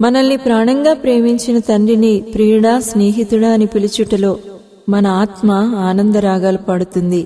మనల్ని ప్రాణంగా ప్రేమించిన తండ్రిని ప్రియుడా స్నేహితుడా అని పిలుచుటలో మన ఆత్మ ఆనందరాగాలు పాడుతుంది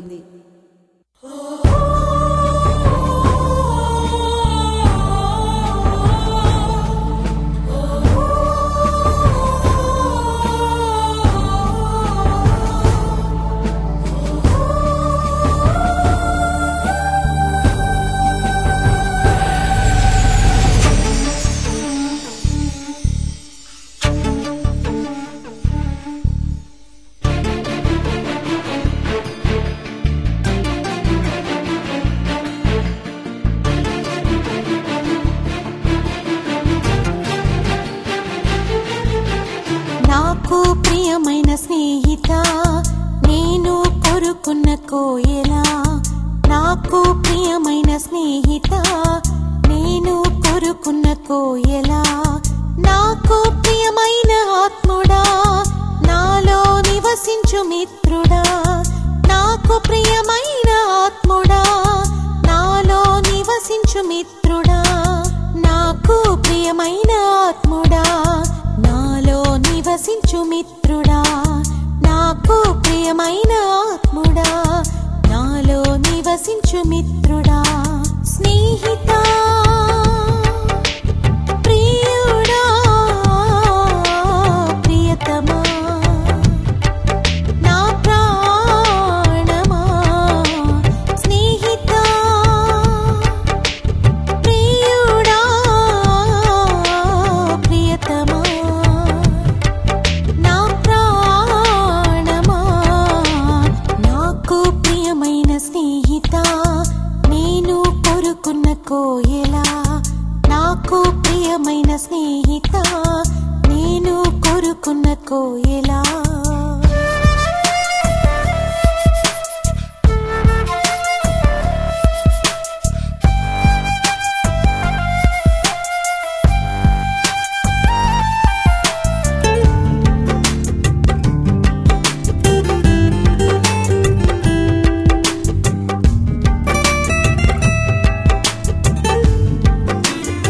నాకు ప్రియమైన స్నేహిత నేను కొరుకున్న కోయలా నాకు ప్రియమైన స్నేహిత నేను కొరుకున్న కోయలా నాకు ప్రియమైన ఆత్ముడా నాలో నివసించు మిత్రుడా నాకు ప్రియమైన ఆత్ముడా నాలో నివసించు మిత్రుడా నాకు ప్రియమైన ఆత్ముడా నాలో నివసించు మిత్రుడా నాకు ప్రియమైన ఆత్ముడా నాలో నివసించు మిత్రుడా స్నేహిత ప్రియుడా ప్రియతమా నా ప్రాణమా స్నేహిత ప్రియుడా ప్రియతమా నా ప్రాణమా నాకు ప్రియమైన స్నేహిత నేను కోరుకున్న కోయలా నాకు ప్రియమైన స్నేహిత నేను కోరుకున్న కోయలా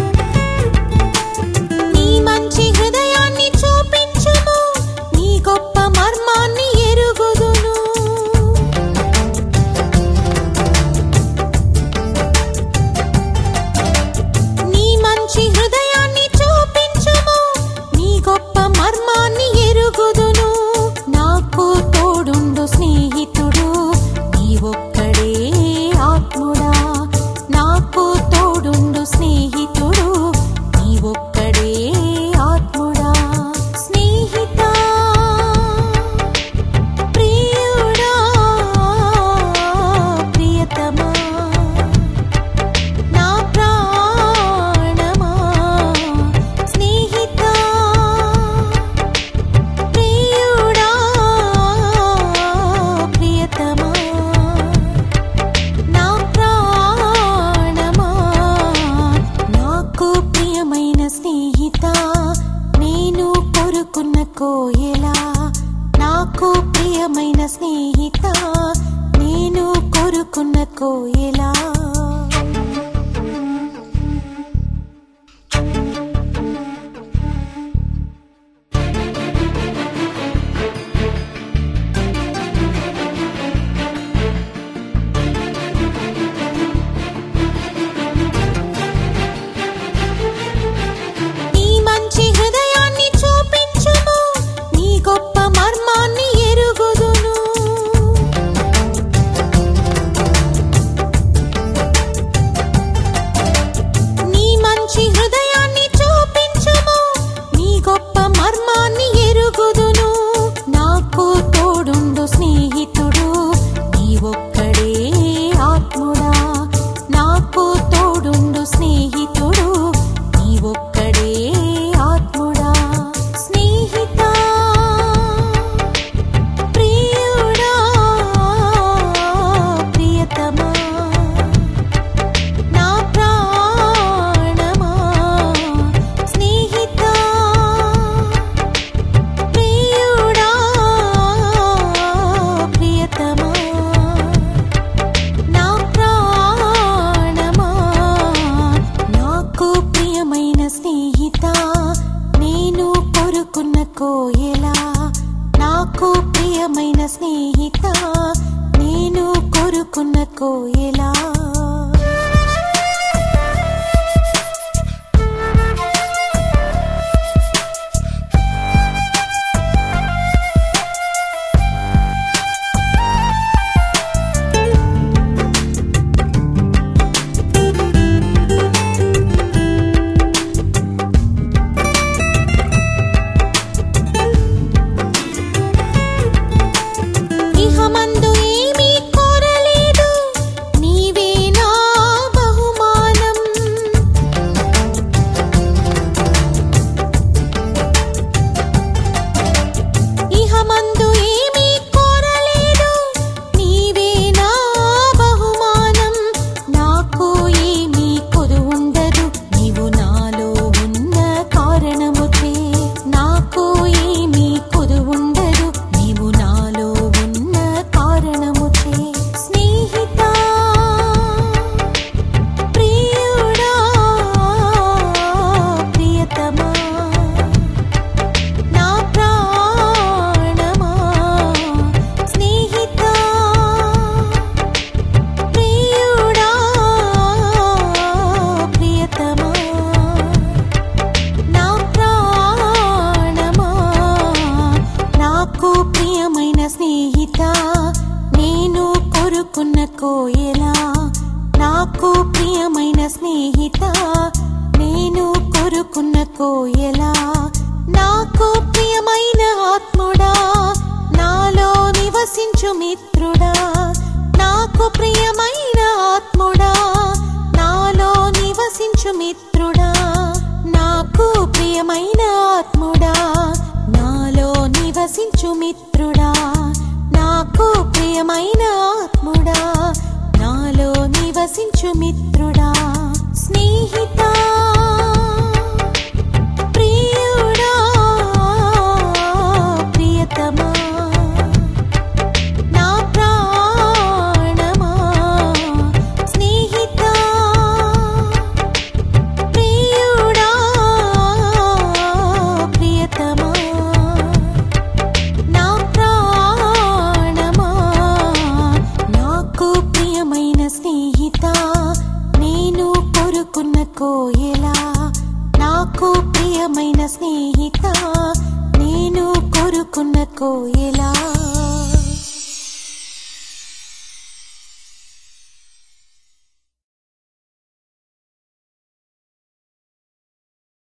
నీ మంచి హృదయాన్ని చూపించుము నీ గొప్ప కోయలా నాకు ప్రియమైన ఆత్ముడా నాలో నివసించు మిత్రుడా నాకు ప్రియమైన ఆత్ముడా నాలో నివసించు మిత్రుడా నాకు ప్రియమైన ఆత్ముడా నాలో నివసించు మిత్రుడా నాకు ప్రియమైన ఆత్ముడా నాలో నివసించు మిత్రుడా స్నేహితా ప్రియుడా ప్రియతమా నా ప్రాణమా స్నేహితా ప్రియుడా ప్రియతమా నా ప్రాణమా నాకు ప్రియమైన స్నేహిత నేను కోరుకున్న కోయలా నాకు ప్రియమైన స్నేహిత నేను కోరుకున్న కోయలా